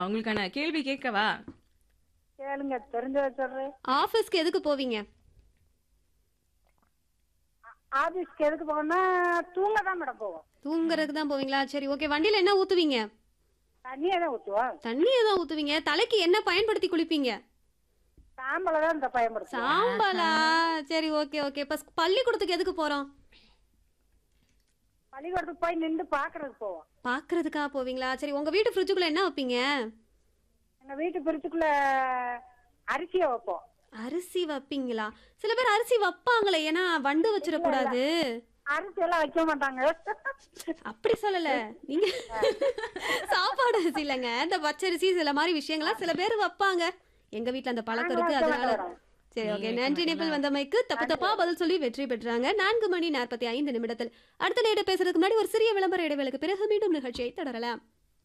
உங்களுக்கான கேள்வி கேட்கவா கேளுங்க தெரிஞ்சத சொல்றேன் ஆபீஸ்க்கு எதுக்கு போவீங்க ஆபீஸ்க்கு எதுக்கு போகணும்னா தூங்க தான் மேடம் போவோம் தூங்குறதுக்கு தான் போவீங்களா சரி ஓகே வண்டியில என்ன ஊத்துவீங்க தண்ணியை தான் ஊற்றுவோம் தண்ணியை தான் ஊத்துவீங்க தலைக்கு என்ன பயன்படுத்தி குளிப்பீங்க சாம்பலை தான் இந்த பயன்படுத்துவோம் சாம்பலா சரி ஓகே ஓகே இப்ப பள்ளிக்கூடத்துக்கு எதுக்கு போறோம் பள்ளிக்கூடத்துக்கு போய் நின்று பார்க்கறதுக்கு போவோம் பாக்குறதுக்கா போவீங்களா சரி உங்க வீட்டு ஃப்ரிட்ஜுக்குள்ள என்ன வைப்பீங்க எங்க வீட்டு பிரிச்சுக்குள்ள அரிசியை வைப்போம் அரிசி வைப்பீங்களா சில பேர் அரிசி வைப்பாங்களே ஏன்னா வண்டு வச்சிடக்கூடாது அரிசி எல்லாம் வைக்க மாட்டாங்க அப்படி சொல்லல நீங்க சாப்பாடு அரிசி இல்லைங்க இந்த பச்சரிசி சில மாதிரி விஷயங்கள்லாம் சில பேர் வைப்பாங்க எங்க வீட்ல அந்த பழக்கம் இருக்கு நாங்க வைக்க அதனால மாட்டோம். சரி ஓகே நன்றி நிபில் வந்தமைக்கு தப்பு தப்பா பதில் சொல்லி வெற்றி பெற்றாங்க நான்கு மணி நாற்பத்தி ஐந்து நிமிடத்தில் அடுத்த நேரம் பேசுறதுக்கு முன்னாடி ஒரு சிறிய விளம்பர இடைவேளைக்கு பிறகு மீண்டும் நிகழ்ச்சியை தொடரலாம்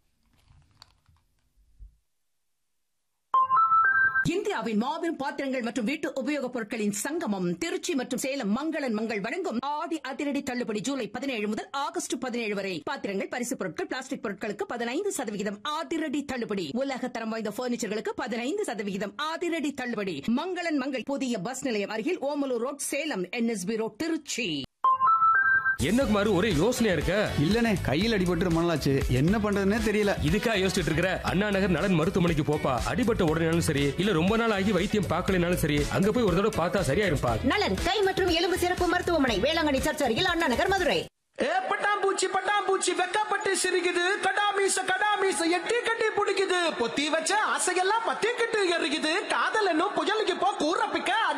இந்தியாவின் மாபெரும் பாத்திரங்கள் மற்றும் வீட்டு உபயோகப் பொருட்களின் சங்கமம் திருச்சி மற்றும் சேலம் மங்களன் மங்கள் வழங்கும் ஆடி அதிரடி தள்ளுபடி ஜூலை பதினேழு முதல் ஆகஸ்ட் பதினேழு வரை பாத்திரங்கள் பரிசு பொருட்கள் பிளாஸ்டிக் பொருட்களுக்கு பதினைந்து சதவிகிதம் அதிரடி தள்ளுபடி உலக தரம் வாய்ந்த பர்னிச்சர்களுக்கு பதினைந்து சதவிகிதம் அதிரடி தள்ளுபடி மங்களன் மங்கள் புதிய பஸ் நிலையம் அருகில் Omalur road Salem NSB road Trichy என்ன குமாரு ஒரே யோசனையா இருக்க இல்லனே கையில் அடிபட்டு ரொம்ப நாளாச்சு என்ன பண்றதுன்னே தெரியல இதுக்கா யோசிச்சுட்டு இருக்கிற அண்ணா நகர் நலன் மருத்துவமனைக்கு போப்பா அடிபட்ட உடனேனாலும் சரி இல்ல ரொம்ப நாள் ஆகி வைத்தியம் பார்க்கலனாலும் சரி அங்க போய் ஒரு தடவை பார்த்தா சரியா இருப்பா நலன் கை மற்றும் எலும்பு சிறப்பு மருத்துவமனை வேளாங்கண்ணி சர்ச் அருகில் அண்ணா நகர் மதுரை ஏ பட்டாம்பூச்சி பட்டாம்பூச்சி வெக்கப்பட்டு சிரிக்குது கடாமீச கடாமீச எட்டி கட்டி பிடிக்குது பொத்தி வச்ச ஆசையெல்லாம் பத்தி கட்டு எறிக்குது காதல் என்னும் புயலுக்கு போ கூற பிக்க